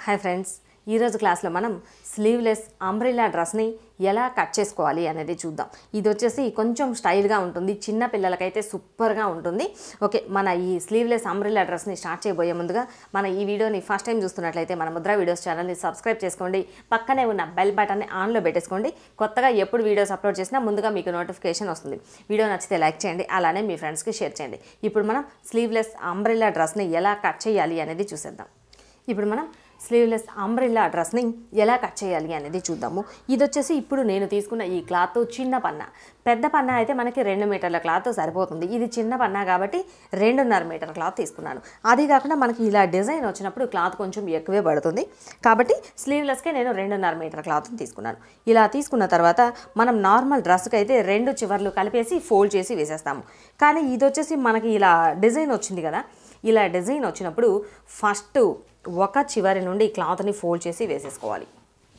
hi friends ఈరోజు క్లాస్లో మనం స్లీవ్లెస్ అంబ్రిల్లా డ్రెస్ని ఎలా కట్ చేసుకోవాలి అనేది చూద్దాం ఇది వచ్చేసి కొంచెం స్టైల్గా ఉంటుంది చిన్న పిల్లలకైతే సూపర్గా ఉంటుంది ఓకే మన ఈ స్లీవ్లెస్ అంబ్రిల్లా డ్రెస్ని స్టార్ట్ చేయబోయే ముందుగా మన ఈ వీడియోని ఫస్ట్ టైం చూస్తున్నట్లయితే మన ముద్ర వీడియోస్ ఛానల్ని సబ్స్క్రైబ్ చేసుకోండి పక్కనే ఉన్న బెల్ బటన్ని ఆన్లో పెట్టేసుకోండి కొత్తగా ఎప్పుడు వీడియోస్ అప్లోడ్ చేసినా ముందుగా మీకు నోటిఫికేషన్ వస్తుంది వీడియో నచ్చితే లైక్ చేయండి అలానే మీ ఫ్రెండ్స్కి షేర్ చేయండి ఇప్పుడు మనం స్లీవ్లెస్ అంబ్రిల్లా డ్రెస్ని ఎలా కట్ చేయాలి అనేది చూసేద్దాం ఇప్పుడు మనం స్లీవ్లెస్ అంబ్రిల్లా డ్రెస్ని ఎలా కట్ చేయాలి అనేది చూద్దాము ఇది వచ్చేసి ఇప్పుడు నేను తీసుకున్న ఈ క్లాత్ చిన్న పన్న పెద్ద పన్న అయితే మనకి రెండు మీటర్ల క్లాత్ సరిపోతుంది ఇది చిన్న పన్న కాబట్టి రెండున్నర మీటర్ క్లాత్ తీసుకున్నాను అది కాకుండా మనకి ఇలా డిజైన్ వచ్చినప్పుడు క్లాత్ కొంచెం ఎక్కువే పడుతుంది కాబట్టి స్లీవ్లెస్కే నేను రెండున్నర మీటర్ క్లాత్ తీసుకున్నాను ఇలా తీసుకున్న తర్వాత మనం నార్మల్ డ్రెస్కి అయితే రెండు చివర్లు కలిపేసి ఫోల్డ్ చేసి వేసేస్తాము కానీ ఇది వచ్చేసి మనకి ఇలా డిజైన్ వచ్చింది కదా ఇలా డిజైన్ వచ్చినప్పుడు ఫస్ట్ ఒక చివరి నుండి క్లాత్ని ఫోల్డ్ చేసి వేసేసుకోవాలి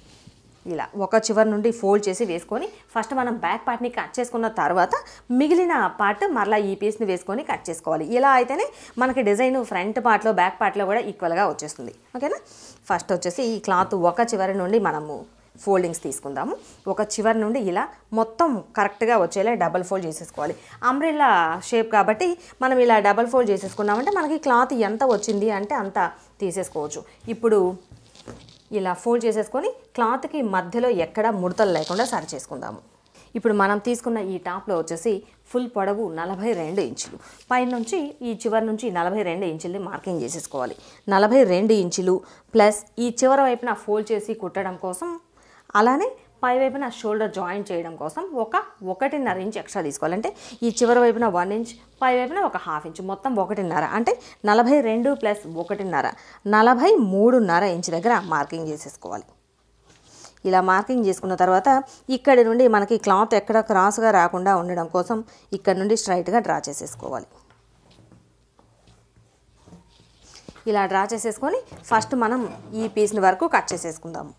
ఇలా ఒక చివరి నుండి ఫోల్డ్ చేసి వేసుకొని ఫస్ట్ మనం బ్యాక్ పార్ట్ని కట్ చేసుకున్న తర్వాత మిగిలిన పార్ట్ మరలా ఈ పీస్ని వేసుకొని కట్ చేసుకోవాలి ఇలా అయితేనే మనకి డిజైన్ ఫ్రంట్ పార్ట్లో బ్యాక్ పార్ట్లో కూడా ఈక్వల్గా వచ్చేస్తుంది ఓకేనా ఫస్ట్ వచ్చేసి ఈ క్లాత్ ఒక చివరి నుండి మనము ఫోల్డింగ్స్ తీసుకుందాము ఒక చివరి నుండి ఇలా మొత్తం కరెక్ట్గా వచ్చేలా డబల్ ఫోల్డ్ చేసేసుకోవాలి అంబ్రిల్లా షేప్ కాబట్టి మనం ఇలా డబల్ ఫోల్డ్ చేసేసుకున్నామంటే మనకి క్లాత్ ఎంత వచ్చింది అంటే అంత తీసేసుకోవచ్చు ఇప్పుడు ఇలా ఫోల్డ్ చేసేసుకొని క్లాత్కి మధ్యలో ఎక్కడ ముడతలు లేకుండా సరి చేసుకుందాము ఇప్పుడు మనం తీసుకున్న ఈ టాప్లో వచ్చేసి ఫుల్ పొడవు నలభై రెండు ఇంచులు పైనుంచి ఈ చివరి నుంచి నలభై రెండు ఇంచుల్ని మార్కింగ్ చేసేసుకోవాలి నలభై రెండు ఇంచులు ప్లస్ ఈ చివరి వైపున ఫోల్డ్ చేసి కుట్టడం కోసం అలానే పై వైపున షోల్డర్ జాయింట్ చేయడం కోసం ఒక ఒకటిన్నర ఇంచ్ ఎక్స్ట్రా తీసుకోవాలంటే ఈ చివరి వైపున వన్ ఇంచ్ పై వైపున ఒక హాఫ్ ఇంచ్ మొత్తం ఒకటిన్నర అంటే నలభై రెండు ప్లస్ ఒకటిన్నర నలభై మూడున్నర ఇంచ్ దగ్గర మార్కింగ్ చేసేసుకోవాలి ఇలా మార్కింగ్ చేసుకున్న తర్వాత ఇక్కడి నుండి మనకి క్లాత్ ఎక్కడ క్రాస్గా రాకుండా ఉండడం కోసం ఇక్కడ నుండి స్ట్రైట్గా డ్రా చేసేసుకోవాలి ఇలా డ్రా చేసేసుకొని ఫస్ట్ మనం ఈ పీస్ని వరకు కట్ చేసేసుకుందాము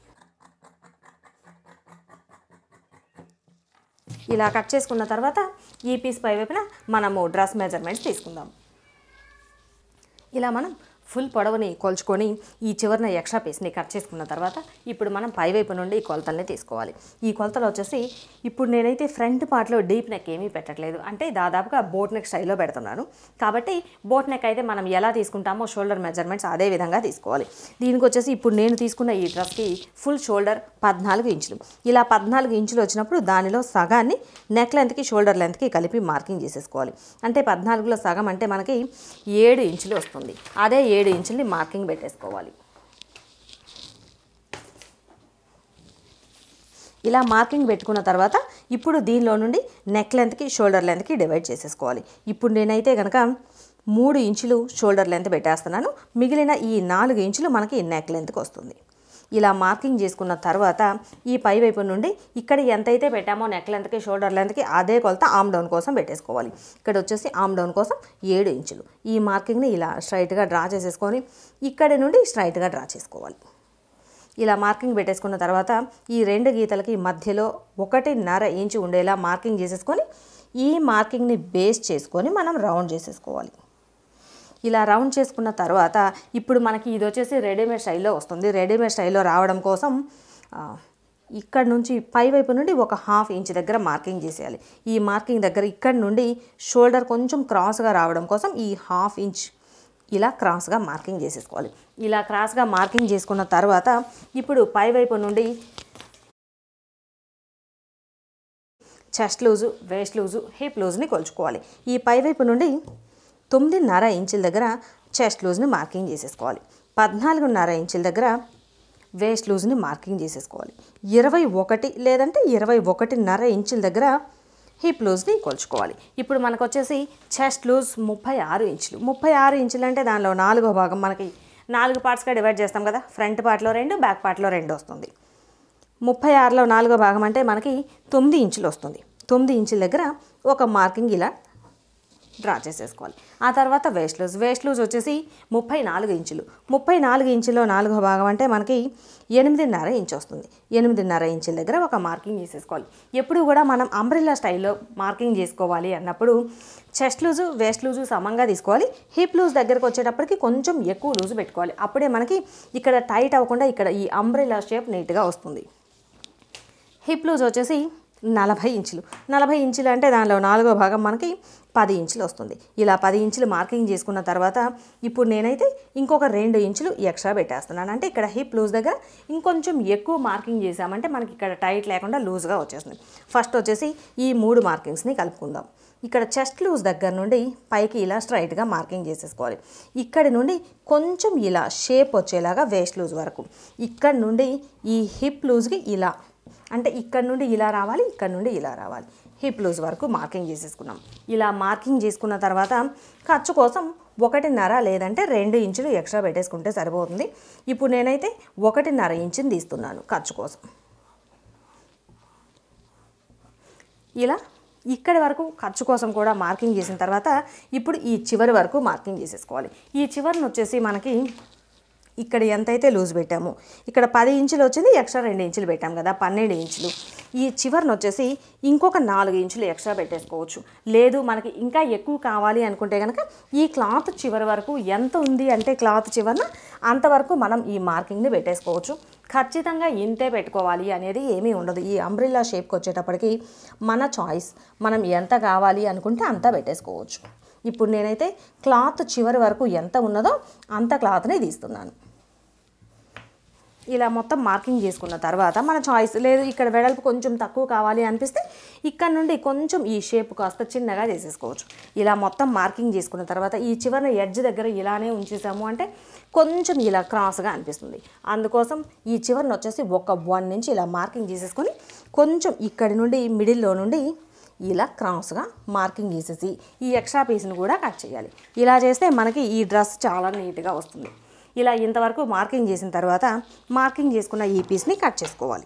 ఇలా కట్ చేసుకున్న తర్వాత ఈ పీస్ పై వైపున మనము డ్రెస్ మెజర్మెంట్స్ తీసుకుందాం ఇలా మనం ఫుల్ పొడవుని కొలుచుకొని ఈ చివరిన ఎక్స్ట్రా పీస్ని కట్ చేసుకున్న తర్వాత ఇప్పుడు మనం పైవైపు నుండి ఈ కొలతల్ని తీసుకోవాలి ఈ కొలతలు వచ్చేసి ఇప్పుడు నేనైతే ఫ్రంట్ పార్ట్లో డీప్ నెక్ ఏమీ పెట్టట్లేదు అంటే దాదాపుగా బోట్ నెక్ స్టైల్లో పెడుతున్నాను కాబట్టి బోట్ నెక్ అయితే మనం ఎలా తీసుకుంటామో షోల్డర్ మెజర్మెంట్స్ అదే విధంగా తీసుకోవాలి దీనికి వచ్చేసి ఇప్పుడు నేను తీసుకున్న ఈ డ్రెస్కి ఫుల్ షోల్డర్ పద్నాలుగు ఇంచులు ఇలా పద్నాలుగు ఇంచులు వచ్చినప్పుడు దానిలో సగాన్ని నెక్ లెంత్కి షోల్డర్ లెంత్కి కలిపి మార్కింగ్ చేసేసుకోవాలి అంటే పద్నాలుగులో సగం అంటే మనకి ఏడు ఇంచులు వస్తుంది అదే ఏడు ఇంచుల్ని మార్కింగ్ పెట్టేసుకోవాలి ఇలా మార్కింగ్ పెట్టుకున్న తర్వాత ఇప్పుడు దీనిలో నుండి నెక్ లెంత్కి షోల్డర్ లెంత్కి డివైడ్ చేసేసుకోవాలి ఇప్పుడు నేనైతే కనుక మూడు ఇంచులు షోల్డర్ లెంత్ పెట్టేస్తున్నాను మిగిలిన ఈ నాలుగు ఇంచులు మనకి నెక్ లెంత్కి వస్తుంది ఇలా మార్కింగ్ చేసుకున్న తర్వాత ఈ పై వైపు నుండి ఇక్కడ ఎంతైతే పెట్టామో నెక్ లెంత్కి షోల్డర్ లెంత్కి అదే కొలత ఆమ్ డౌన్ కోసం పెట్టేసుకోవాలి ఇక్కడ వచ్చేసి ఆమ్ డౌన్ కోసం ఏడు ఇంచులు ఈ మార్కింగ్ని ఇలా స్ట్రైట్గా డ్రా చేసేసుకొని ఇక్కడి నుండి స్ట్రైట్గా డ్రా చేసుకోవాలి ఇలా మార్కింగ్ పెట్టేసుకున్న తర్వాత ఈ రెండు గీతలకి మధ్యలో ఒకటిన్నర ఇంచు ఉండేలా మార్కింగ్ చేసేసుకొని ఈ మార్కింగ్ని బేస్ చేసుకొని మనం రౌండ్ చేసేసుకోవాలి ఇలా రౌండ్ చేసుకున్న తర్వాత ఇప్పుడు మనకి ఇది వచ్చేసి రెడీమేడ్ స్టైల్లో వస్తుంది రెడీమేడ్ స్టైల్లో రావడం కోసం ఆ, ఇక్కడ నుంచి పై వైపు నుండి ఒక హాఫ్ ఇంచ్ దగ్గర మార్కింగ్ చేసేయాలి ఈ మార్కింగ్ దగ్గర ఇక్కడ నుండి షోల్డర్ కొంచెం క్రాస్గా రావడం కోసం ఈ హాఫ్ ఇంచ్ ఇలా క్రాస్గా మార్కింగ్ చేసేసుకోవాలి ఇలా క్రాస్గా మార్కింగ్ చేసుకున్న తర్వాత ఇప్పుడు పై వైపు నుండి chest loose waist loose hip లూజ్ని కొలుచుకోవాలి ఈ పై వైపు నుండి తొమ్మిదిన్నర ఇంచుల దగ్గర చెస్ట్ లూజ్ని మార్కింగ్ చేసేసుకోవాలి పద్నాలుగున్నర ఇంచుల దగ్గర వేస్ట్ లూజ్ని మార్కింగ్ చేసేసుకోవాలి ఇరవై ఒకటి లేదంటే ఇరవై ఒకటిన్నర ఇంచుల దగ్గర హిప్ లూజ్ని కొలుచుకోవాలి ఇప్పుడు మనకు వచ్చేసి చెస్ట్ లూజ్ ముప్పై ఆరు ఇంచులు ముప్పై ఆరు ఇంచులు అంటే దానిలో నాలుగో భాగం మనకి నాలుగు పార్ట్స్గా డివైడ్ చేస్తాం కదా ఫ్రంట్ పార్ట్లో రెండు బ్యాక్ పార్ట్లో రెండు వస్తుంది ముప్పై ఆరులో నాలుగో భాగం అంటే మనకి తొమ్మిది ఇంచులు వస్తుంది తొమ్మిది ఇంచుల దగ్గర ఒక మార్కింగ్ ఇలా డ్రా చేసేసుకోవాలి ఆ తర్వాత వేస్ట్ లూజ్ వేస్ట్ లూజ్ వచ్చేసి ముప్పై నాలుగు ఇంచులు ముప్పై నాలుగు ఇంచులో నాలుగో భాగం అంటే మనకి ఎనిమిదిన్నర ఇంచ్ వస్తుంది ఎనిమిదిన్నర ఇంచుల దగ్గర ఒక మార్కింగ్ చేసేసుకోవాలి ఎప్పుడు కూడా మనం అంబ్రిల్లా స్టైల్లో మార్కింగ్ చేసుకోవాలి అన్నప్పుడు చెస్ట్ లూజు వేస్ట్ లూజు సమంగా తీసుకోవాలి హిప్ లూజ్ దగ్గరకు వచ్చేటప్పటికి కొంచెం ఎక్కువ లూజు పెట్టుకోవాలి అప్పుడే మనకి ఇక్కడ టైట్ అవ్వకుండా ఇక్కడ ఈ అంబ్రిల్లా షేప్ నీట్గా వస్తుంది హిప్ లూజ్ వచ్చేసి నలభై ఇంచులు నలభై ఇంచులు అంటే దానిలో నాలుగో భాగం మనకి పది ఇంచులు వస్తుంది ఇలా పది ఇంచులు మార్కింగ్ చేసుకున్న తర్వాత ఇప్పుడు నేనైతే ఇంకొక రెండు ఇంచులు ఎక్స్ట్రా పెట్టేస్తున్నాను అంటే ఇక్కడ హిప్ లూజ్ దగ్గర ఇంకొంచెం ఎక్కువ మార్కింగ్ చేసామంటే మనకి ఇక్కడ టైట్ లేకుండా లూజ్గా వచ్చేస్తుంది ఫస్ట్ వచ్చేసి ఈ మూడు మార్కింగ్స్ని కలుపుకుందాం ఇక్కడ చెస్ట్ లూజ్ దగ్గర నుండి పైకి ఇలా స్ట్రైట్గా మార్కింగ్ చేసేసుకోవాలి ఇక్కడి నుండి కొంచెం ఇలా షేప్ వచ్చేలాగా వేస్ట్ లూజ్ వరకు ఇక్కడ నుండి ఈ హిప్ లూజ్కి ఇలా అంటే ఇక్కడ నుండి ఇలా రావాలి ఇక్కడ నుండి ఇలా రావాలి హిప్ లూజ్ వరకు మార్కింగ్ చేసేసుకున్నాం ఇలా మార్కింగ్ చేసుకున్న తర్వాత ఖర్చు కోసం ఒకటిన్నర లేదంటే రెండు ఇంచులు ఎక్స్ట్రా పెట్టేసుకుంటే సరిపోతుంది ఇప్పుడు నేనైతే ఒకటిన్నర ఇంచుని తీస్తున్నాను ఖర్చు కోసం ఇలా ఇక్కడి వరకు ఖర్చు కోసం కూడా మార్కింగ్ చేసిన తర్వాత ఇప్పుడు ఈ చివరి వరకు మార్కింగ్ చేసేసుకోవాలి ఈ చివరిని వచ్చేసి మనకి ఇక్కడ ఎంతైతే లూజ్ పెట్టామో ఇక్కడ పది ఇంచులు వచ్చింది ఎక్స్ట్రా రెండు ఇంచులు పెట్టాం కదా పన్నెండు ఇంచులు ఈ చివరిని వచ్చేసి ఇంకొక నాలుగు ఇంచులు ఎక్స్ట్రా పెట్టేసుకోవచ్చు లేదు మనకి ఇంకా ఎక్కువ కావాలి అనుకుంటే కనుక ఈ క్లాత్ చివరి వరకు ఎంత ఉంది అంటే క్లాత్ చివరన అంతవరకు మనం ఈ మార్కింగ్ని పెట్టేసుకోవచ్చు ఖచ్చితంగా ఇంతే పెట్టుకోవాలి అనేది ఏమీ ఉండదు ఈ అంబ్రిల్లా షేప్కి వచ్చేటప్పటికి మన చాయిస్ మనం ఎంత కావాలి అనుకుంటే అంత పెట్టేసుకోవచ్చు ఇప్పుడు నేనైతే క్లాత్ చివరి వరకు ఎంత ఉన్నదో అంత క్లాత్ని తీస్తున్నాను ఇలా మొత్తం మార్కింగ్ చేసుకున్న తర్వాత మన చాయిస్ లేదు ఇక్కడ వెడల్పు కొంచెం తక్కువ కావాలి అనిపిస్తే ఇక్కడ నుండి కొంచెం ఈ షేప్ కాస్త చిన్నగా చేసేసుకోవచ్చు ఇలా మొత్తం మార్కింగ్ చేసుకున్న తర్వాత ఈ చివరిన ఎడ్జ్ దగ్గర ఇలానే ఉంచేసాము అంటే కొంచెం ఇలా క్రాస్గా అనిపిస్తుంది అందుకోసం ఈ చివరిని వచ్చేసి ఒక వన్ నుంచి ఇలా మార్కింగ్ చేసేసుకొని కొంచెం ఇక్కడి నుండి మిడిల్లో నుండి ఇలా క్రాస్గా మార్కింగ్ చేసేసి ఈ ఎక్స్ట్రా పీస్ని కూడా కట్ చేయాలి ఇలా చేస్తే మనకి ఈ డ్రెస్ చాలా నీట్గా వస్తుంది ఇలా ఇంతవరకు మార్కింగ్ చేసిన తర్వాత మార్కింగ్ చేసుకున్న ఈ పీస్ని కట్ చేసుకోవాలి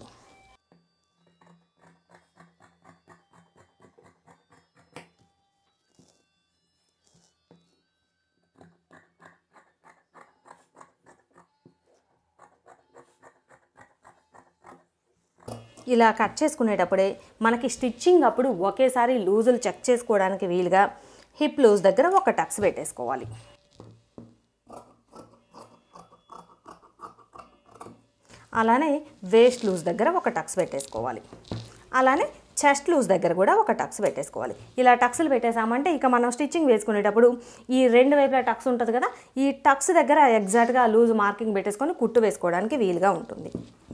ఇలా కట్ చేసుకునేటప్పుడే మనకి స్టిచ్చింగ్ అప్పుడు ఒకేసారి లూజులు చెక్ చేసుకోవడానికి వీలుగా హిప్ లూజ్ దగ్గర ఒక టక్స్ పెట్టేసుకోవాలి అలానే వేస్ట్ లూజ్ దగ్గర ఒక టక్స్ పెట్టేసుకోవాలి అలానే చెస్ట్ లూజ్ దగ్గర కూడా ఒక టక్స్ పెట్టేసుకోవాలి ఇలా టక్స్లు పెట్టేసామంటే ఇక మనం స్టిచ్చింగ్ వేసుకునేటప్పుడు ఈ రెండు వైపులా టక్స్ ఉంటుంది కదా ఈ టక్స్ దగ్గర ఎగ్జాక్ట్గా లూజ్ మార్కింగ్ పెట్టేసుకొని కుట్టు వేసుకోవడానికి వీలుగా ఉంటుంది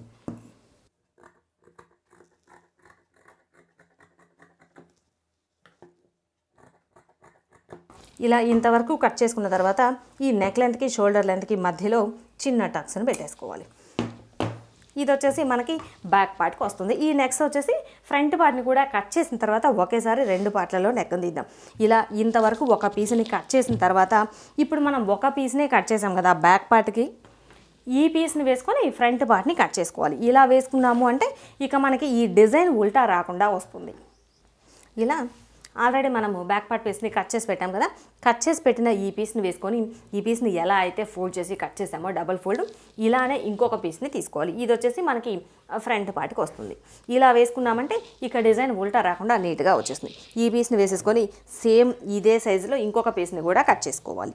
ఇలా ఇంతవరకు కట్ చేసుకున్న తర్వాత ఈ నెక్ లెంత్కి షోల్డర్ లెంత్కి మధ్యలో చిన్న టక్స్ని పెట్టేసుకోవాలి ఇది వచ్చేసి మనకి బ్యాక్ పార్ట్కి వస్తుంది ఈ నెక్స్ట్ వచ్చేసి ఫ్రంట్ పార్ట్ని కూడా కట్ చేసిన తర్వాత ఒకేసారి రెండు పార్ట్లలో నెక్ తీద్దాం ఇలా ఇంతవరకు ఒక పీస్ని కట్ చేసిన తర్వాత ఇప్పుడు మనం ఒక పీస్నే కట్ చేసాం కదా బ్యాక్ పార్ట్కి ఈ పీస్ని వేసుకొని ఈ ఫ్రంట్ పార్ట్ని కట్ చేసుకోవాలి ఇలా వేసుకున్నాము అంటే ఇక మనకి ఈ డిజైన్ ఉల్టా రాకుండా వస్తుంది ఇలా ఆల్రెడీ మనము బ్యాక్ పార్ట్ పీస్ని కట్ చేసి పెట్టాం కదా కట్ చేసి పెట్టిన ఈ పీస్ని వేసుకొని ఈ పీస్ని ఎలా అయితే ఫోల్డ్ చేసి కట్ చేసామో డబల్ ఫోల్డ్ ఇలానే ఇంకొక పీస్ని తీసుకోవాలి ఇది వచ్చేసి మనకి ఫ్రంట్ పార్ట్కి వస్తుంది ఇలా వేసుకున్నామంటే ఇక డిజైన్ ఉల్టా రాకుండా నీట్గా వచ్చేస్తుంది ఈ పీస్ని వేసేసుకొని సేమ్ ఇదే సైజులో ఇంకొక పీస్ని కూడా కట్ చేసుకోవాలి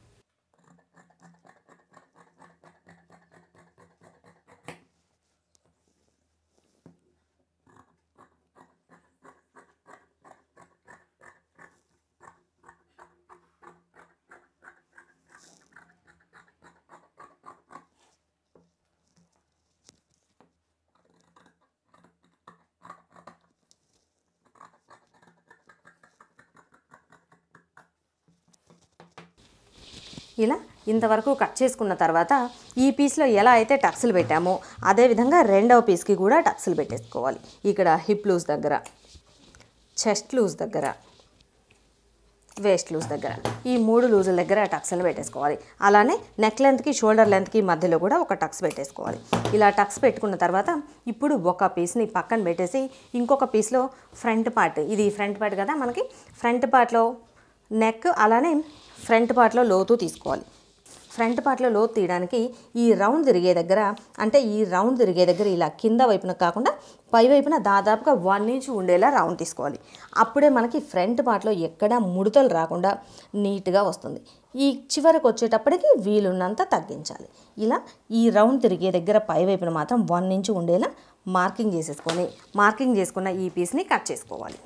ఇలా ఇంతవరకు కట్ చేసుకున్న తర్వాత ఈ పీస్లో ఎలా అయితే టక్స్లు పెట్టామో అదేవిధంగా రెండవ పీస్కి కూడా టక్స్లు పెట్టేసుకోవాలి ఇక్కడ హిప్ లూజ్ దగ్గర చెస్ట్ లూజ్ దగ్గర వేస్ట్ లూజ్ దగ్గర ఈ మూడు లూజుల దగ్గర టక్స్ని పెట్టేసుకోవాలి అలానే నెక్ లెంత్కి షోల్డర్ లెంత్కి మధ్యలో కూడా ఒక టక్స్ పెట్టేసుకోవాలి ఇలా టక్స్ పెట్టుకున్న తర్వాత ఇప్పుడు ఒక పీస్ని పక్కన పెట్టేసి ఇంకొక పీస్లో ఫ్రంట్ పార్ట్ ఇది ఫ్రంట్ పార్ట్ కదా మనకి ఫ్రంట్ పార్ట్లో నెక్ అలానే ఫ్రంట్ పార్ట్లో లోతు తీసుకోవాలి ఫ్రంట్ పార్ట్లో లోతు తీయడానికి ఈ రౌండ్ తిరిగే దగ్గర అంటే ఈ రౌండ్ తిరిగే దగ్గర ఇలా కింద వైపున కాకుండా పై వైపున దాదాపుగా వన్ ఇంచ్ ఉండేలా రౌండ్ తీసుకోవాలి అప్పుడే మనకి ఫ్రంట్ పార్ట్లో ఎక్కడ ముడతలు రాకుండా నీట్గా వస్తుంది ఈ చివరకు వచ్చేటప్పటికి వీలున్నంత తగ్గించాలి ఇలా ఈ రౌండ్ తిరిగే దగ్గర పై వైపున మాత్రం వన్ ఇంచ్ ఉండేలా మార్కింగ్ చేసేసుకొని మార్కింగ్ చేసుకున్న ఈ పీస్ని కట్ చేసుకోవాలి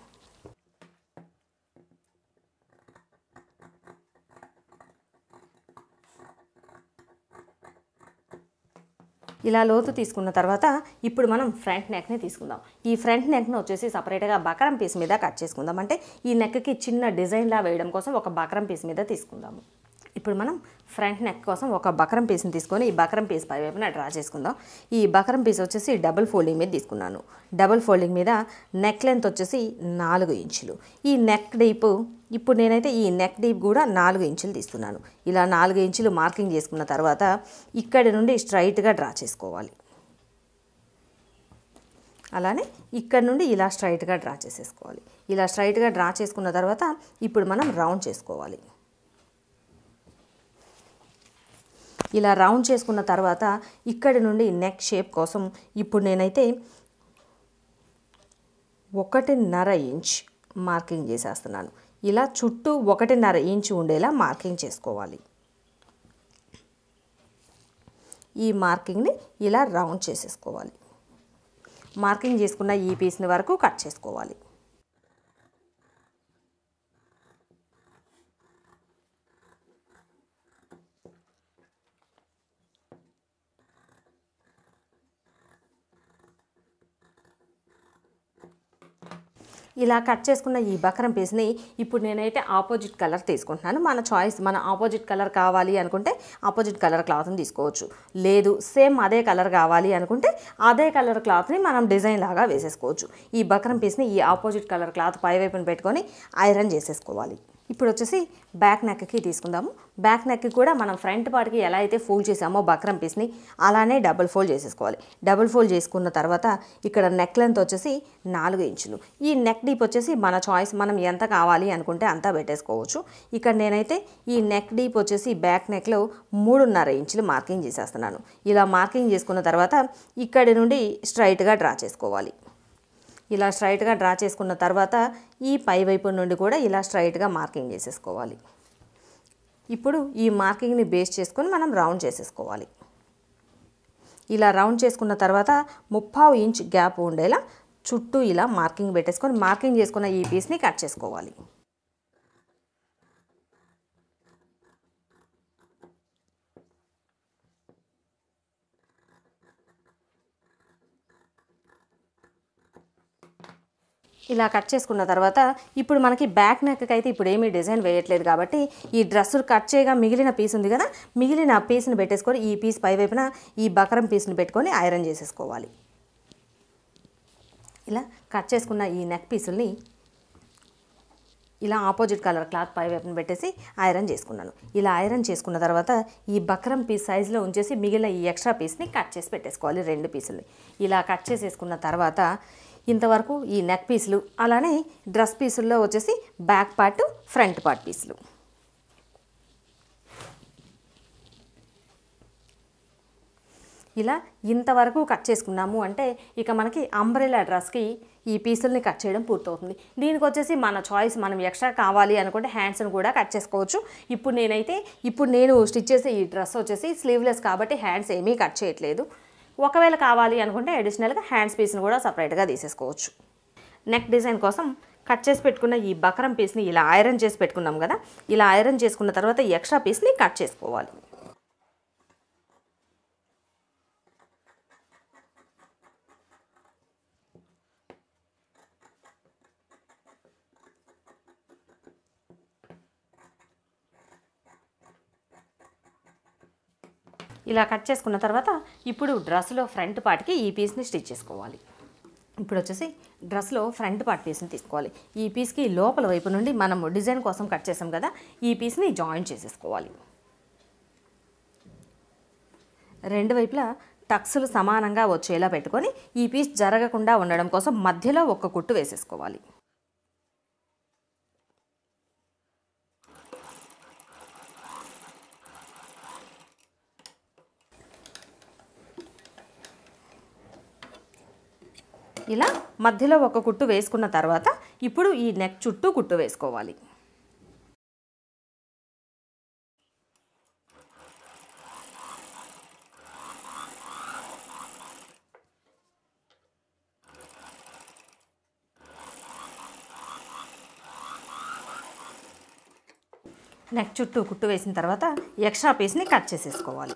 ఇలా లోతు తీసుకున్న తర్వాత ఇప్పుడు మనం ఫ్రంట్ నెక్ని తీసుకుందాం ఈ ఫ్రంట్ నెక్ని వచ్చేసి సపరేట్గా బకరం పీస్ మీద కట్ చేసుకుందాం అంటే ఈ నెక్కి చిన్న డిజైన్లా వేయడం కోసం ఒక బకరం పీస్ మీద తీసుకుందాము ఇప్పుడు మనం ఫ్రంట్ నెక్ కోసం ఒక బకరం పీస్ని తీసుకొని ఈ బకరం పీస్ పై వైపున డ్రా చేసుకుందాం ఈ బకరం పీస్ వచ్చేసి డబుల్ ఫోల్డింగ్ మీద తీసుకున్నాను డబుల్ ఫోల్డింగ్ మీద నెక్ లెంత్ వచ్చేసి నాలుగు ఇంచులు ఈ నెక్ డీప్ ఇప్పుడు నేనైతే ఈ నెక్ డీప్ కూడా నాలుగు ఇంచులు తీస్తున్నాను ఇలా నాలుగు ఇంచులు మార్కింగ్ చేసుకున్న తర్వాత ఇక్కడి నుండి స్ట్రైట్గా డ్రా చేసుకోవాలి అలానే ఇక్కడ నుండి ఇలా స్ట్రైట్గా డ్రా చేసేసుకోవాలి ఇలా స్ట్రైట్గా డ్రా చేసుకున్న తర్వాత ఇప్పుడు మనం రౌండ్ చేసుకోవాలి ఇలా రౌండ్ చేసుకున్న తర్వాత ఇక్కడి నుండి నెక్ షేప్ కోసం ఇప్పుడు నేనైతే ఒకటిన్నర ఇంచ్ మార్కింగ్ చేసేస్తున్నాను ఇలా చుట్టూ ఒకటిన్నర ఇంచ్ ఉండేలా మార్కింగ్ చేసుకోవాలి ఈ మార్కింగ్ని ఇలా రౌండ్ చేసేసుకోవాలి మార్కింగ్ చేసుకున్న ఈ పీస్ని వరకు కట్ చేసుకోవాలి ఇలా కట్ చేసుకున్న ఈ బకరం పీస్ని ఇప్పుడు నేనైతే ఆపోజిట్ కలర్ తీసుకుంటున్నాను మన చాయిస్ మన ఆపోజిట్ కలర్ కావాలి అనుకుంటే ఆపోజిట్ కలర్ క్లాత్ని తీసుకోవచ్చు లేదు సేమ్ అదే కలర్ కావాలి అనుకుంటే అదే కలర్ క్లాత్ని మనం డిజైన్ లాగా వేసేసుకోవచ్చు ఈ బకరం పీస్ని ఈ ఆపోజిట్ కలర్ క్లాత్ పై వైపున పెట్టుకొని ఐరన్ చేసేసుకోవాలి ఇప్పుడు వచ్చేసి బ్యాక్ నెక్కి తీసుకుందాము బ్యాక్ నెక్కి కూడా మనం ఫ్రంట్ పార్ట్కి ఎలా అయితే ఫోల్డ్ చేసామో బక్రం పీస్ని అలానే డబుల్ ఫోల్డ్ చేసేసుకోవాలి డబుల్ ఫోల్డ్ చేసుకున్న తర్వాత ఇక్కడ నెక్ లెంత్ వచ్చేసి నాలుగు ఇంచులు ఈ నెక్ డీప్ వచ్చేసి మన చాయిస్ మనం ఎంత కావాలి అనుకుంటే అంత పెట్టేసుకోవచ్చు ఇక్కడ నేనైతే ఈ నెక్ డీప్ వచ్చేసి బ్యాక్ నెక్లో మూడున్నర ఇంచులు మార్కింగ్ చేసేస్తున్నాను ఇలా మార్కింగ్ చేసుకున్న తర్వాత ఇక్కడి నుండి స్ట్రైట్గా డ్రా చేసుకోవాలి ఇలా స్ట్రైట్గా డ్రా చేసుకున్న తర్వాత ఈ పై వైపు నుండి కూడా ఇలా స్ట్రైట్గా మార్కింగ్ చేసేసుకోవాలి ఇప్పుడు ఈ మార్కింగ్ని బేస్ చేసుకొని మనం రౌండ్ చేసేసుకోవాలి ఇలా రౌండ్ చేసుకున్న తర్వాత ముప్పావు ఇంచ్ గ్యాప్ ఉండేలా చుట్టూ ఇలా మార్కింగ్ పెట్టేసుకొని మార్కింగ్ చేసుకున్న ఈ పీస్ని కట్ చేసుకోవాలి ఇలా కట్ చేసుకున్న తర్వాత ఇప్పుడు మనకి బ్యాక్ నెక్ అయితే ఇప్పుడు ఏమీ డిజైన్ వేయట్లేదు కాబట్టి ఈ డ్రెస్సులు కట్ చేయగా మిగిలిన పీస్ ఉంది కదా మిగిలిన పీస్ని పెట్టేసుకొని ఈ పీస్ పై వైపున ఈ బకరం పీస్ని పెట్టుకొని ఐరన్ చేసేసుకోవాలి ఇలా కట్ చేసుకున్న ఈ నెక్ పీసుల్ని ఇలా ఆపోజిట్ కలర్ క్లాత్ పై వైపున పెట్టేసి ఐరన్ చేసుకున్నాను ఇలా ఐరన్ చేసుకున్న తర్వాత ఈ బక్రం పీస్ సైజులో ఉంచేసి మిగిలిన ఈ ఎక్స్ట్రా పీస్ని కట్ చేసి పెట్టేసుకోవాలి రెండు పీసుల్ని ఇలా కట్ చేసేసుకున్న తర్వాత ఇంతవరకు ఈ నెక్ పీసులు అలానే డ్రెస్ పీసుల్లో వచ్చేసి బ్యాక్ పార్ట్ ఫ్రంట్ పార్ట్ పీసులు ఇలా ఇంతవరకు కట్ చేసుకున్నాము అంటే ఇక మనకి అంబ్రెలా డ్రెస్కి ఈ పీసుల్ని కట్ చేయడం పూర్తవుతుంది దీనికి వచ్చేసి మన చాయిస్ మనం ఎక్స్ట్రా కావాలి అనుకుంటే హ్యాండ్స్ని కూడా కట్ చేసుకోవచ్చు ఇప్పుడు నేనైతే ఇప్పుడు నేను స్టిచ్ చేసే ఈ డ్రెస్ వచ్చేసి స్లీవ్లెస్ కాబట్టి హ్యాండ్స్ ఏమీ కట్ చేయట్లేదు ఒకవేళ కావాలి అనుకుంటే అడిషనల్గా హ్యాండ్స్ పీస్ని కూడా సపరేట్గా తీసేసుకోవచ్చు నెక్ డిజైన్ కోసం కట్ చేసి పెట్టుకున్న ఈ బకరం పీస్ని ఇలా ఐరన్ చేసి పెట్టుకున్నాం కదా ఇలా ఐరన్ చేసుకున్న తర్వాత ఈ ఎక్స్ట్రా పీస్ని కట్ చేసుకోవాలి ఇలా కట్ చేసుకున్న తర్వాత ఇప్పుడు డ్రెస్లో ఫ్రంట్ పార్ట్కి ఈ పీస్ని స్టిచ్ చేసుకోవాలి ఇప్పుడు వచ్చేసి డ్రెస్లో ఫ్రంట్ పార్ట్ పీస్ని తీసుకోవాలి ఈ పీస్కి లోపల వైపు నుండి మనం డిజైన్ కోసం కట్ చేసాం కదా ఈ పీస్ని జాయిన్ చేసేసుకోవాలి రెండు వైపులా టక్స్లు సమానంగా వచ్చేలా పెట్టుకొని ఈ పీస్ జరగకుండా ఉండడం కోసం మధ్యలో ఒక కుట్టు వేసేసుకోవాలి ఇలా మధ్యలో ఒక కుట్టు వేసుకున్న తర్వాత ఇప్పుడు ఈ నెక్ చుట్టూ కుట్టు వేసుకోవాలి నెక్ చుట్టూ కుట్టు వేసిన తర్వాత ఎక్స్ట్రా పీస్ని కట్ చేసేసుకోవాలి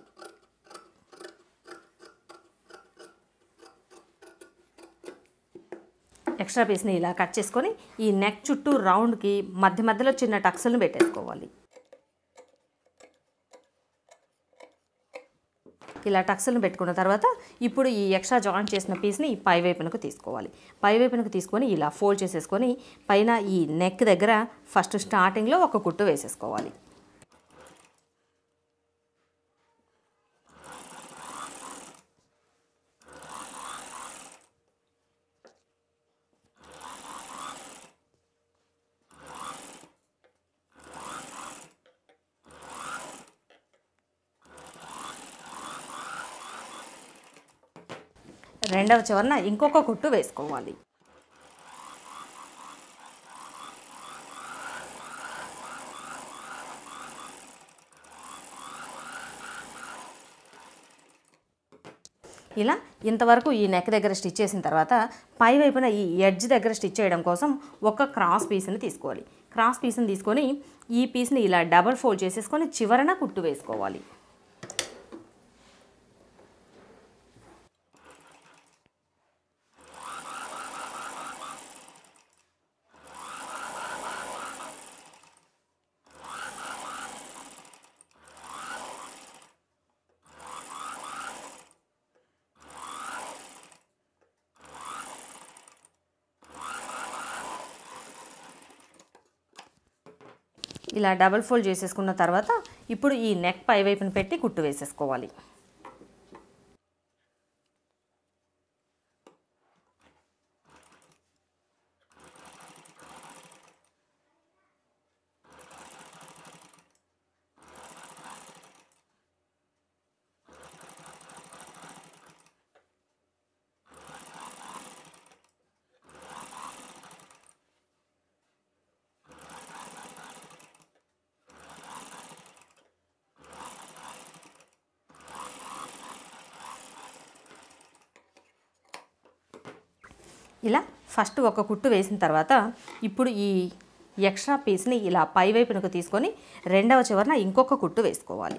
ఎక్స్ట్రా పీస్ని ఇలా కట్ చేసుకొని ఈ నెక్ చుట్టూ రౌండ్కి మధ్య మధ్యలో చిన్న టక్స్లను పెట్టేసుకోవాలి ఇలా టక్స్లను పెట్టుకున్న తర్వాత ఇప్పుడు ఈ ఎక్స్ట్రా జాయింట్ చేసిన పీస్ని ఈ పై వైపునకు తీసుకోవాలి పై వైపునకు తీసుకొని ఇలా ఫోల్డ్ చేసేసుకొని పైన ఈ నెక్ దగ్గర ఫస్ట్ స్టార్టింగ్లో ఒక కుట్టు వేసేసుకోవాలి రెండవ చివరన ఇంకొక కుట్టు వేసుకోవాలి ఇలా ఇంతవరకు ఈ నెక్ దగ్గర స్టిచ్ చేసిన తర్వాత పై వైపున ఈ ఎడ్జ్ దగ్గర స్టిచ్ చేయడం కోసం ఒక క్రాస్ పీస్ని తీసుకోవాలి క్రాస్ పీస్ని తీసుకొని ఈ పీస్ని ఇలా డబల్ ఫోల్డ్ చేసేసుకొని చివరన కుట్టు వేసుకోవాలి ఇలా డబల్ ఫోల్డ్ చేసేసుకున్న తర్వాత ఇప్పుడు ఈ నెక్ పై వైపున పెట్టి కుట్టు వేసేసుకోవాలి ఇలా ఫస్ట్ ఒక కుట్టు వేసిన తర్వాత ఇప్పుడు ఈ ఎక్స్ట్రా పీస్ని ఇలా పై వైపునకు తీసుకొని రెండవ చివరన ఇంకొక కుట్టు వేసుకోవాలి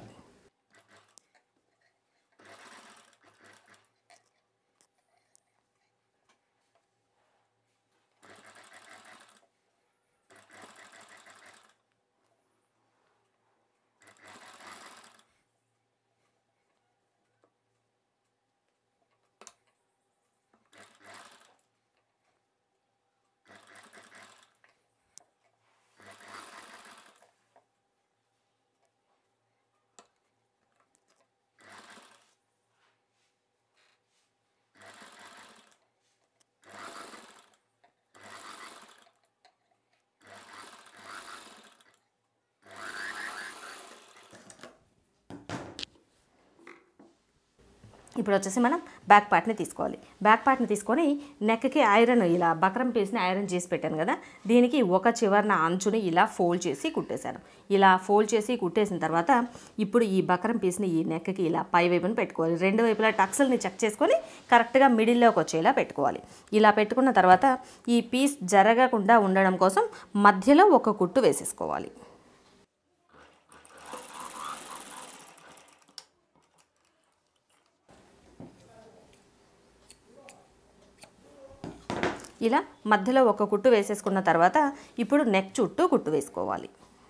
ఇప్పుడు వచ్చేసి మనం బ్యాక్ పార్ట్ని తీసుకోవాలి బ్యాక్ పార్ట్ని తీసుకొని నెక్కి ఐరన్ ఇలా బక్రం పీస్ని ఐరన్ చేసి పెట్టాను కదా దీనికి ఒక చివరన అంచుని ఇలా ఫోల్డ్ చేసి కుట్టేశాను ఇలా ఫోల్డ్ చేసి కుట్టేసిన తర్వాత ఇప్పుడు ఈ బక్రం పీస్ని ఈ నెక్కి ఇలా పై వైపున పెట్టుకోవాలి రెండు వైపులా టక్స్ల్ని చెక్ చేసుకొని కరెక్ట్గా మిడిల్లోకి వచ్చేలా పెట్టుకోవాలి ఇలా పెట్టుకున్న తర్వాత ఈ పీస్ జరగకుండా ఉండడం కోసం మధ్యలో ఒక కుట్టు వేసేసుకోవాలి ఇలా మధ్యలో ఒక కుట్టు వేసేసుకున్న తర్వాత ఇప్పుడు నెక్ చుట్టూ కుట్టు వేసుకోవాలి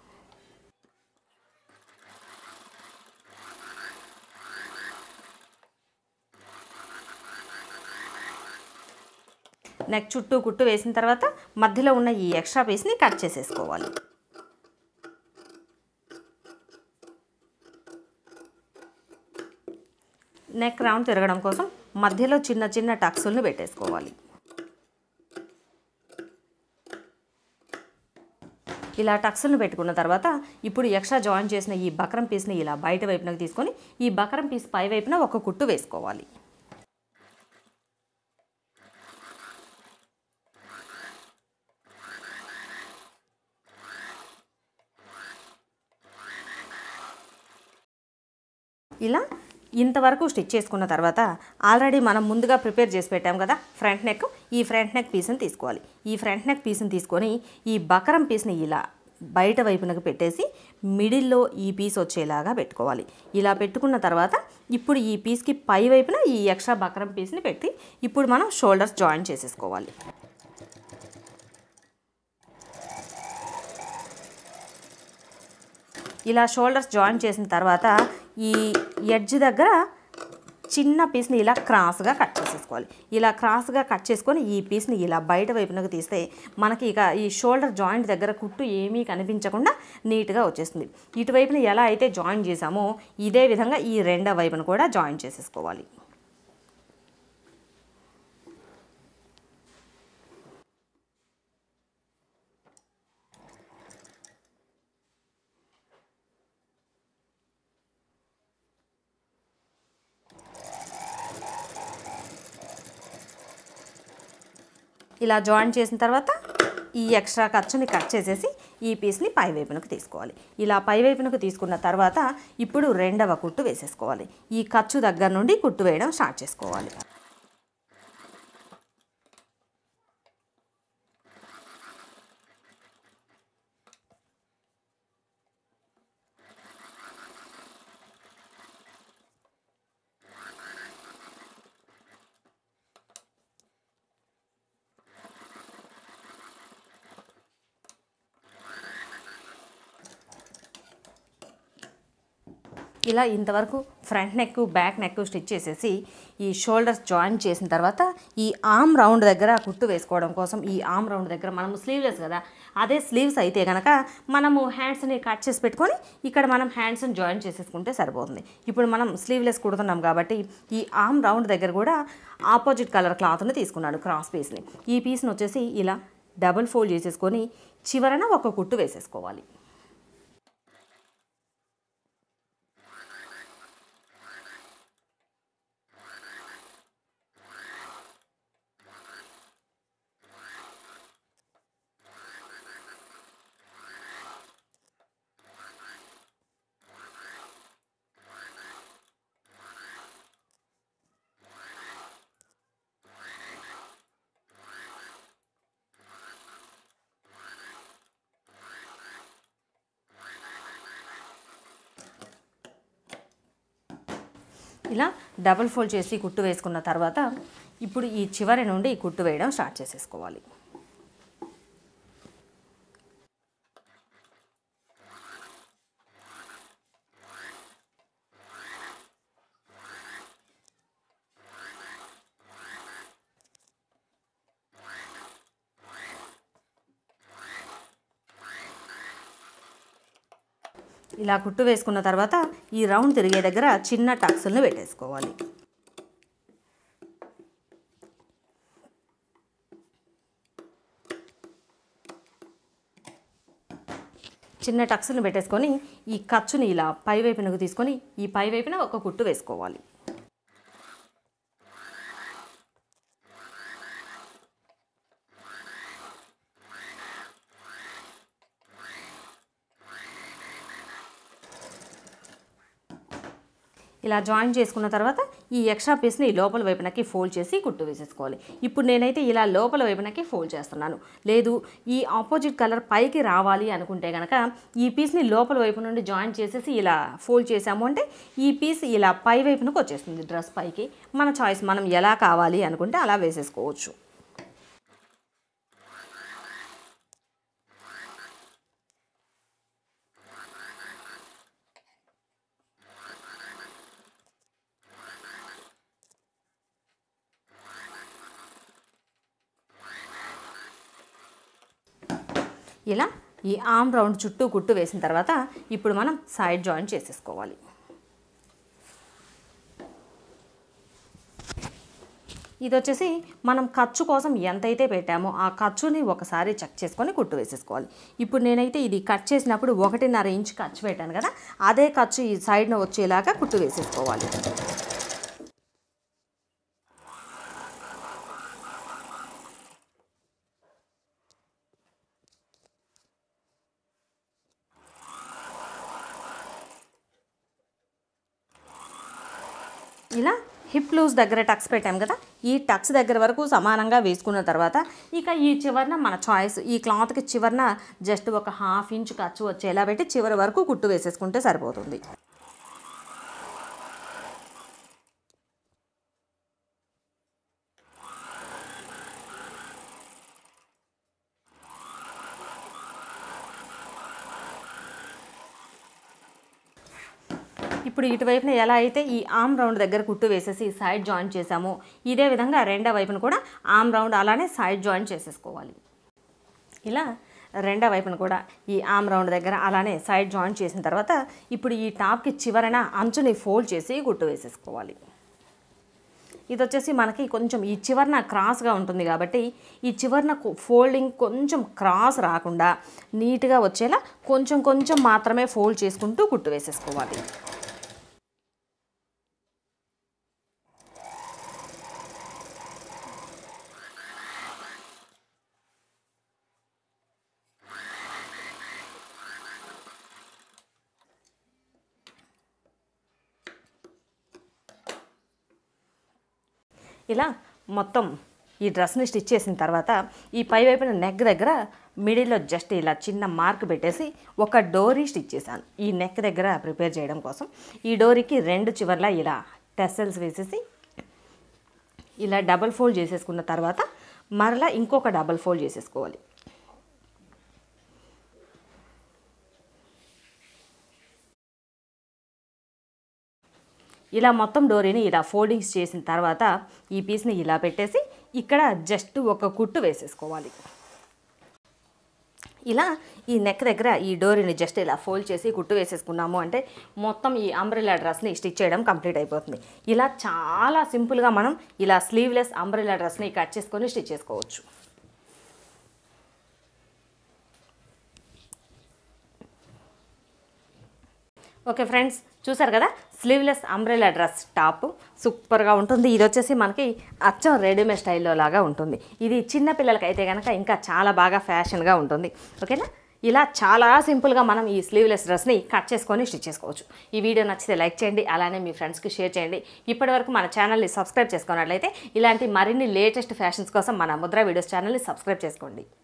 నెక్ చుట్టూ కుట్టు వేసిన తర్వాత మధ్యలో ఉన్న ఈ ఎక్స్ట్రా పీస్ని కట్ చేసేసుకోవాలి నెక్ రౌండ్ తిరగడం కోసం మధ్యలో చిన్న చిన్న టక్సుల్ని పెట్టేసుకోవాలి ఇలా టక్స్ను పెట్టుకున్న తర్వాత ఇప్పుడు ఎక్స్ట్రా జాయిన్ చేసిన ఈ బకరం పీస్ని ఇలా బయట వైపునకు తీసుకొని ఈ బకరం పీస్ పై వైపున ఒక కుట్టు వేసుకోవాలి ఇలా ఇంతవరకు స్టిచ్ చేసుకున్న తర్వాత ఆల్రెడీ మనం ముందుగా ప్రిపేర్ చేసి పెట్టాం కదా ఫ్రంట్ నెక్ ఈ ఫ్రంట్ నెక్ పీస్ని తీసుకోవాలి ఈ ఫ్రంట్ నెక్ పీస్ని తీసుకొని ఈ బకరం పీస్ని ఇలా బయట వైపునకు పెట్టేసి మిడిల్లో ఈ పీస్ వచ్చేలాగా పెట్టుకోవాలి ఇలా పెట్టుకున్న తర్వాత ఇప్పుడు ఈ పీస్కి పై వైపున ఈ ఎక్స్ట్రా బకరం పీస్ని పెట్టి ఇప్పుడు మనం షోల్డర్స్ జాయిన్ చేసేసుకోవాలి ఇలా షోల్డర్స్ జాయిన్ చేసిన తర్వాత ఈ ఎడ్జ్ దగ్గర చిన్న పీస్ని ఇలా క్రాస్గా కట్ చేసేసుకోవాలి ఇలా క్రాస్గా కట్ చేసుకొని ఈ పీస్ని ఇలా బయట వైపునకు తీస్తే మనకి ఇక ఈ షోల్డర్ జాయింట్ దగ్గర కుట్టు ఏమీ కనిపించకుండా నీట్గా వచ్చేస్తుంది ఇటువైపున ఎలా అయితే జాయిన్ చేసామో ఇదే విధంగా ఈ రెండో వైపున కూడా జాయిన్ చేసేసుకోవాలి ఇలా జాయిన్ చేసిన తర్వాత ఈ ఎక్స్ట్రా ఖర్చుని కట్ చేసేసి ఈ పీస్ని పై వైపునకు తీసుకోవాలి ఇలా పై వైపునకు తీసుకున్న తర్వాత ఇప్పుడు రెండవ కుట్టు వేసేసుకోవాలి ఈ ఖర్చు దగ్గర నుండి కుట్టు వేయడం స్టార్ట్ చేసుకోవాలి ఇలా ఇంతవరకు front neck back neck stitch చేసేసి ఈ షోల్డర్స్ జాయిన్ చేసిన తర్వాత ఈ ఆమ్ రౌండ్ దగ్గర కుట్టు వేసుకోవడం కోసం ఈ ఆమ్ రౌండ్ దగ్గర మనము స్లీవ్లెస్ కదా అదే స్లీవ్స్ అయితే కనుక మనము హ్యాండ్స్ని కట్ చేసి పెట్టుకొని ఇక్కడ మనం హ్యాండ్స్ని జాయిన్ చేసేసుకుంటే సరిపోతుంది ఇప్పుడు మనం స్లీవ్లెస్ కుడుతున్నాం కాబట్టి ఈ ఆమ్ రౌండ్ దగ్గర కూడా ఆపోజిట్ కలర్ క్లాత్ని తీసుకున్నాడు క్రాస్ పీస్ని ఈ పీస్ని వచ్చేసి ఇలా డబుల్ ఫోల్డ్ చేసేసుకొని చివరన ఒక కుట్టు వేసేసుకోవాలి ఇలా డబుల్ ఫోల్డ్ చేసి కుట్టు వేసుకున్న తర్వాత ఇప్పుడు ఈ చివరి నుండి ఈ కుట్టు వేయడం స్టార్ట్ చేసేసుకోవాలి ఇలా కుట్టు వేసుకున్న తర్వాత ఈ రౌండ్ తిరిగే దగ్గర చిన్న టక్స్ని పెట్టేసుకోవాలి చిన్న టక్స్ని పెట్టేసుకొని ఈ ఖర్చుని ఇలా పై వైపునకు తీసుకొని ఈ పై వైపున ఒక కుట్టు వేసుకోవాలి ఇలా జాయిన్ చేసుకున్న తర్వాత ఈ ఎక్స్ట్రా పీస్ని లోపల వైపునకి ఫోల్డ్ చేసి కుట్టు వేసేసుకోవాలి ఇప్పుడు నేనైతే ఇలా లోపల వైపునకి ఫోల్డ్ చేస్తున్నాను లేదు ఈ ఆపోజిట్ కలర్ పైకి రావాలి అనుకుంటే కనుక ఈ పీస్ని లోపల వైపు నుండి జాయిన్ చేసేసి ఇలా ఫోల్డ్ చేసాము అంటే ఈ పీస్ ఇలా పై వైపునకు వచ్చేస్తుంది డ్రెస్ పైకి మన చాయిస్ మనం ఎలా కావాలి అనుకుంటే అలా వేసేసుకోవచ్చు ఇలా ఈ ఆమ్ రౌండ్ చుట్టూ కుట్టు వేసిన తర్వాత ఇప్పుడు మనం సైడ్ జాయిన్ చేసేసుకోవాలి ఇది వచ్చేసి మనం ఖర్చు కోసం ఎంతైతే పెట్టామో ఆ ఖర్చుని ఒకసారి చెక్ చేసుకొని కుట్టు వేసేసుకోవాలి ఇప్పుడు నేనైతే ఇది కట్ చేసినప్పుడు ఒకటిన్నర ఇంచ్ ఖర్చు పెట్టాను కదా అదే ఖర్చు ఈ సైడ్న వచ్చేలాగా కుట్టు వేసేసుకోవాలి ఇలా హిప్ లూజ్ దగ్గర టక్స్ పెట్టాం కదా ఈ టక్స్ దగ్గర వరకు సమానంగా వేసుకున్న తర్వాత ఇక ఈ చివరన మన చాయిస్ ఈ క్లాత్కి చివరన జస్ట్ ఒక హాఫ్ ఇంచ్ ఖర్చు వచ్చేలా పెట్టి చివరి వరకు కుట్టు వేసేసుకుంటే సరిపోతుంది ఇప్పుడు ఇటువైపున ఎలా అయితే ఈ ఆమ్ రౌండ్ దగ్గర కుట్టు వేసేసి సైడ్ జాయింట్ చేసామో ఇదే విధంగా రెండో వైపున కూడా ఆమ్ రౌండ్ అలానే సైడ్ జాయింట్ చేసేసుకోవాలి ఇలా రెండో వైపున కూడా ఈ ఆమ్ రౌండ్ దగ్గర అలానే సైడ్ జాయింట్ చేసిన తర్వాత ఇప్పుడు ఈ టాప్కి చివరన అంచుని ఫోల్డ్ చేసి కుట్టు వేసేసుకోవాలి ఇది వచ్చేసి మనకి కొంచెం ఈ చివరన క్రాస్గా ఉంటుంది కాబట్టి ఈ చివరన ఫోల్డింగ్ కొంచెం క్రాస్ రాకుండా నీట్గా వచ్చేలా కొంచెం కొంచెం మాత్రమే ఫోల్డ్ చేసుకుంటూ కుట్టు వేసేసుకోవాలి ఇలా మొత్తం ఈ డ్రెస్ని స్టిచ్ చేసిన తర్వాత ఈ పై వైపున నెక్ దగ్గర మిడిల్లో జస్ట్ ఇలా చిన్న మార్క్ పెట్టేసి ఒక డోరీ స్టిచ్ చేశాను ఈ నెక్ దగ్గర ప్రిపేర్ చేయడం కోసం ఈ డోరీకి రెండు చివర్ల ఇలా టెసల్స్ వేసేసి ఇలా డబల్ ఫోల్డ్ చేసేసుకున్న తర్వాత మరలా ఇంకొక డబల్ ఫోల్డ్ చేసేసుకోవాలి ఇలా మొత్తం డోరీని ఇలా ఫోల్డింగ్స్ చేసిన తర్వాత ఈ పీస్ని ఇలా పెట్టేసి ఇక్కడ జస్ట్ ఒక కుట్టు వేసేసుకోవాలి ఇలా ఈ నెక్ దగ్గర ఈ డోరీని జస్ట్ ఇలా ఫోల్డ్ చేసి కుట్టు వేసేసుకున్నాము అంటే మొత్తం ఈ అంబ్రెల్లా డ్రెస్ని స్టిచ్ చేయడం కంప్లీట్ అయిపోతుంది ఇలా చాలా సింపుల్గా మనం ఇలా స్లీవ్లెస్ అంబ్రెల్లా డ్రెస్ని కట్ చేసుకొని స్టిచ్ చేసుకోవచ్చు ఓకే ఫ్రెండ్స్ చూసారు కదా స్లీవ్లెస్ అంబ్రెలా డ్రెస్ టాప్ సూపర్గా ఉంటుంది ఇది వచ్చేసి మనకి అచ్చం రెడీమేడ్ స్టైల్లో లాగా ఉంటుంది ఇది చిన్న పిల్లలకి అయితే కనుక ఇంకా చాలా బాగా ఫ్యాషన్గా ఉంటుంది ఓకేనా ఇలా చాలా సింపుల్గా మనం ఈ స్లీవ్లెస్ డ్రెస్ని కట్ చేసుకొని స్టిచ్ చేసుకోవచ్చు ఈ వీడియో నచ్చితే లైక్ చేయండి అలానే మీ ఫ్రెండ్స్కి షేర్ చేయండి ఇప్పటివరకు మన ఛానల్ని సబ్స్క్రైబ్ చేసుకున్నట్లయితే ఇలాంటి మరిన్ని లేటెస్ట్ ఫ్యాషన్స్ కోసం మన ముద్ర వీడియోస్ ఛానల్ని సబ్స్క్రైబ్ చేసుకోండి